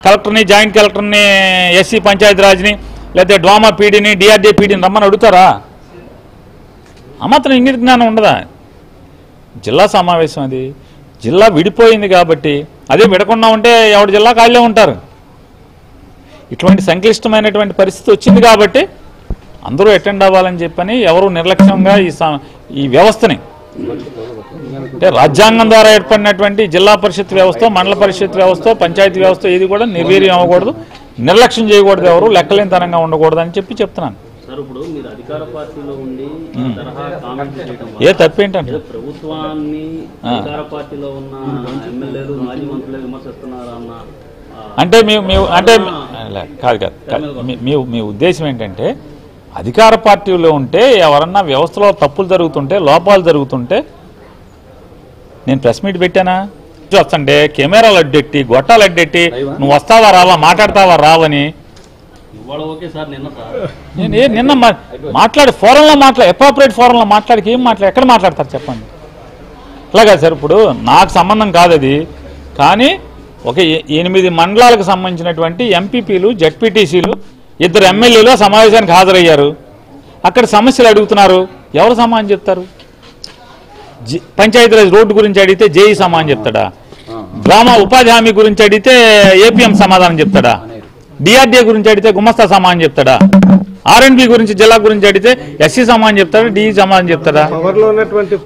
కలెక్టర్ని జాయింట్ కలెక్టర్ని ఎస్సీ పంచాయతీరాజ్ని లేకపోతే డ్వామా పీడీని డిఆర్డీ పీడీని రమ్మని అడుగుతారా అమాత్రం ఇంగిత జ్ఞానం ఉండదా జిల్లా సమావేశం అది జిల్లా విడిపోయింది కాబట్టి అదే విడకుండా ఉంటే ఎవరి జిల్లా కాళ్ళే ఉంటారు ఇటువంటి సంక్లిష్టమైనటువంటి పరిస్థితి వచ్చింది కాబట్టి అందరూ అటెండ్ అవ్వాలని చెప్పని ఎవరు నిర్లక్ష్యంగా ఈ స- ఈ వ్యవస్థని అంటే రాజ్యాంగం ద్వారా ఏర్పడినటువంటి జిల్లా పరిషత్ వ్యవస్థ మండల పరిషత్ వ్యవస్థ పంచాయతీ వ్యవస్థ ఇది కూడా నిర్వీర్యం అవ్వకూడదు నిర్లక్ష్యం చేయకూడదు ఎవరు లెక్కలేనితనంగా ఉండకూడదు అని చెప్పి చెప్తున్నాను సార్ ఇప్పుడు మీరు అధికార పార్టీలో ఉండి ఈ తరహా కామెంట్స్ చేయడం వల్ల ఏ తప్పేంటంటే ఏదో ప్రభుత్వాన్ని అధికార పార్టీలో ఉన్న ఎమ్మెల్యేలు మాజీ మంత్రులు విమర్శిస్తున్నారు అన్న ఆ, అంటే మీ మీ అంటే లే, కాదు కాదు కాదు. మీ- మీ మీ ఉద్దేశం ఏంటంటే అధికార పార్టీలో ఉంటే ఎవరన్నా వ్యవస్థలో తప్పులు జరుగుతుంటే లోపాలు జరుగుతుంటే నేను ప్రెస్ మీట్ పెట్టానా వస్తుంటే కెమెరాలు అడ్డెట్టి గొట్టాలు అడ్డెట్టి నువ్వు వస్తావా రావా మాట్లాడతావా రావని ఇవాళ ఓకే సార్ నిన్న సార్ నేను ఏ నిన్న మా- మాట్లాడి ఫోరంలో మాట్లాడి అప్రాపరేట్ ఫోరంలో మాట్లాడికి ఏం మాట్లాడి ఎక్కడ మాట్లాడతారు చెప్పండి అట్లాగా సార్ ఇప్పుడు నాకు సంబంధం కాదు అది కానీ ఒక ఎ- ఎనిమిది మండలాలకు సంబంధించినటువంటి ఎంపీపీలు జడ్పీటీసీలు ఇద్దరు ఎమ్మెల్యేలు ఆ సమావేశానికి హాజరయ్యారు అక్కడ సమస్యలు అడుగుతున్నారు ఎవరు సమాధానం చెప్తారు జి- పంచాయతీరాజ్ రోడ్డు గురించి అడిగితే జేఈ సమాధానం చెప్తాడా గ్రామ ఉపాధి హామీ గురించి అడిగితే ఏపీఎం సమాధానం చెప్తాడా డిఆర్డీఏ గురించి అడిగితే గుమస్తా సమాధానం చెప్తాడా ఆర్ఎండ్బి గురించి జిల్లా గురించి అడిగితే ఎస్సీ సమాధానం చెప్తాడా డిఈ సమాధానం చెప్తాడా పవర్ లో ఉన్నటువంటి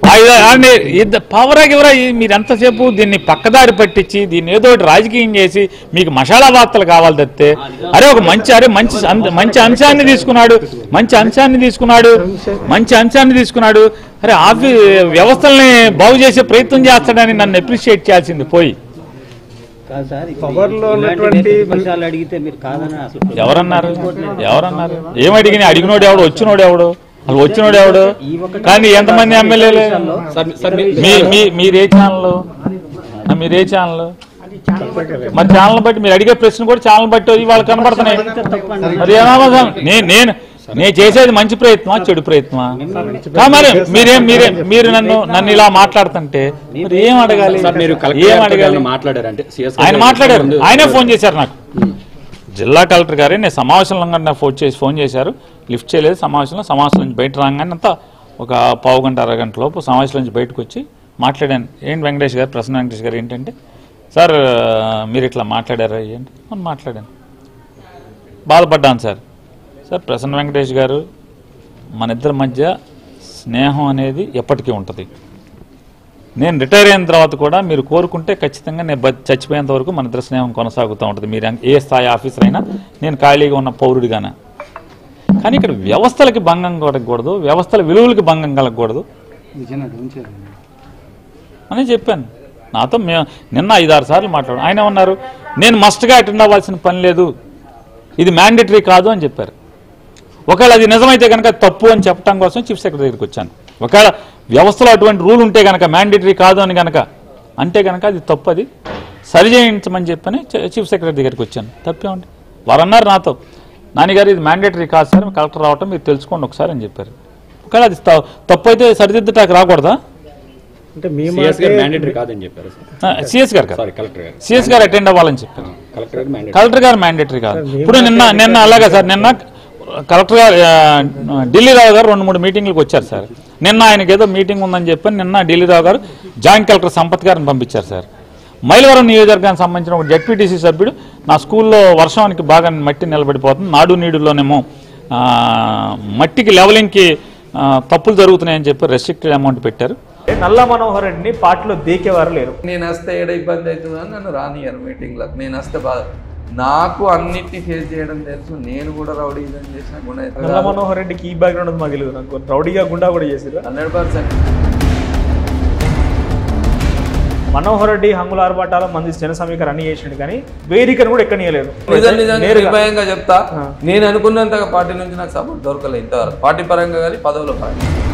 పవరా గివరా ఈ- మీరు ఎంతసేపు దీన్ని పక్కదారి పట్టించి దీన్ని ఏదో ఒకటి రాజకీయం చేసి మీకు మసాలా వార్తలు కావాలి తప్పితే అరే ఒక మంచి అరే మంచి అం- మంచి అంశాన్ని తీసుకున్నాడు మంచి అంశాన్ని తీసుకున్నాడు మంచి అంశాన్ని తీసుకున్నాడు అరే ఆఫీ వ్యవస్థల్ని బాగు చేసే ప్రయత్నం చేస్తాడని నన్ను అప్రిషియేట్ చేయాల్సింది పోయి కాదు సార్ పవర్ లో ఉన్నటువంటి విషయాలు అడిగితే మీరు కాదని అసలు ఎవరన్నారు ఎవరన్నారు ఏమడిగిన అడిగినోడు ఎవడు వచ్చినోడు ఎవడు అసలు వచ్చినోడు ఎవడు కానీ ఎంతమంది ఎమ్మెల్యేలు మీ మీ మీరే ఛానల్ మీరే ఛానల్ మరి ఛానల్ బట్టి మీరు అడిగే ప్రశ్న కూడా ఛానల్ బట్టి ఇవాళ కనబడుతున్నాయి మరి ఏమవసరం నేను నేను నేను చేసేది మంచి ప్రయత్నమా చెడు ప్రయత్నమా కా మరి మీరేం మీరే మీరు నన్ను నన్ను ఇలా మాట్లాడుతుంటే మరి ఏం అడగాలి మీరు ఏం కలెక్టర్ అడగాలి గారిని మాట్లాడారంటే CS ఆయన గారు మాట్లాడారు ముందు- ఆయనే ఫోన్ చేశారు నాకు జిల్లా కలెక్టర్ గారే నేను సమావేశంలో నాకు ఫోన్ చేసి ఫోన్ చేశారు లిఫ్ట్ చేయలేదు సమావేశంలో సమావేశం నుంచి బయట రాగానే అంతా ఒక పావు గంట అరగంట లోపు సమావేశం నుంచి బయటకు వచ్చి మాట్లాడాను ఏంటి వెంకటేష్ గారు ప్రసన్న వెంకటేష్ గారు ఏంటంటే సార్ మీరు ఇట్లా మాట్లాడారా ఏంటి అని మాట్లాడాను బాధపడ్డాను సార్ సార్ ప్రసన్న వెంకటేష్ గారు మన ఇద్దరి మధ్య స్నేహం అనేది ఎప్పటికీ ఉంటుంది నేను రిటైర్ అయిన తర్వాత కూడా మీరు కోరుకుంటే ఖచ్చితంగా నేను బ- చచ్చిపోయేంత వరకు మన ఇద్దరు స్నేహం కొనసాగుతూ ఉంటుంది మీరు ఎం- ఏ స్థాయి ఆఫీసర్ అయినా నేను ఖాళీగా ఉన్న పౌరుడిగాన కానీ ఇక్కడ వ్యవస్థలకి భంగం కలగకూడదు వ్యవస్థల విలువలకి భంగం కలగకూడదు అని చెప్పాను నాతో మే నిన్న ఐదారు సార్లు మాట్లాడు ఆయన ఉన్నారు నేను మస్ట్గా అటెండ్ అవ్వాల్సిన పని లేదు ఇది మ్యాండేటరీ కాదు అని చెప్పారు ఒకవేళ అది నిజమైతే కనుక తప్పు అని చెప్పడం కోసం చీఫ్ సెక్రటరీ దగ్గరికి వచ్చాను ఒకవేళ వ్యవస్థలో అటువంటి రూల్ ఉంటే కనుక మ్యాండేటరీ కాదు అని కనుక అంటే కనుక అది తప్పు అది సరిచేయించమని చెప్పని చ- చీఫ్ సెక్రటరీ దగ్గరికి వచ్చాను తప్పేమండి వారు అన్నారు నాతో నాన్నగారు ఇది మ్యాండేటరీ కాదు సార్ కలెక్టర్ రావటం మీరు తెలుసుకోండి ఒకసారి అని చెప్పారు ఒకవేళ అది త- తప్పు అయితే సరిదిద్దటానికి రాకూడదా అంటే మీ CS గారు మాటే మ్యాండేటరీ కాదని చెప్పారు సార్ సిఎస్ గారు కాదు సారీ కలెక్టర్ గారు సిఎస్ గారు అటెండ్ అవ్వాలని చెప్పారు కలెక్టర్ గారు మ్యాండేటరీ కలెక్టర్ గారు మ్యాండేటరీ కాదు ఇప్పుడు నిన్న నిన్న అలాగే సార్ నిన్న కలెక్టర్ గారు ఆ, ఢిల్లీరావు గారు రెండు మూడు మీటింగ్లకు వచ్చారు సార్ నిన్న ఆయనకి ఏదో మీటింగ్ ఉందని చెప్పి నిన్న ఢిల్లీరావు గారు జాయింట్ కలెక్టర్ సంపత్ గారిని పంపించారు సార్ మైలవరం నియోజకవర్గానికి సంబంధించిన ఒక జడ్పీటీసీ సభ్యుడు నా స్కూల్లో వర్షానికి బాగా మట్టి నిలబడిపోతుంది నాడు నీడులోనేమో ఆ, మట్టికి లెవలింగ్కి ఆ, తప్పులు జరుగుతున్నాయని చెప్పి రెస్ట్రిక్టెడ్ అమౌంట్ పెట్టారు నల్ల మనోహర్ రెడ్డిని పార్టీలో దేకేవారు లేరు నేను వస్తే ఏడ ఇబ్బంది అవుతుందని నన్ను రానియరు మీటింగ్లకు నేను వస్తే బాధ నాకు అన్నిటిని ఫేస్ చేయడం తెలుసు నేను కూడా రౌడీ ఇదని చేసిన గుణ నల్ల మనోహర్ రెడ్డికి ఈ బ్యాక్గ్రౌండ్ ఉంది మాకు తెలియదు నాకు రౌడీగా గుండా కూడా చేసిరు హండ్రెడ్ పర్సెంట్ మనోహర్ రెడ్డి హంగుల ఆర్భాటాల మంది జన సమీకరణ అన్ని చేసిండు కానీ వేదికను కూడా ఎక్కనియలేదు నిజం నిజంగా నేరుగా నిర్భయంగా చెప్తా నేను అనుకున్నంతగా పార్టీ నుంచి నాకు సపోర్ట్ దొరకలేదు ఇంతవరకు పార్టీ పరంగా కానీ పదవుల పరంగా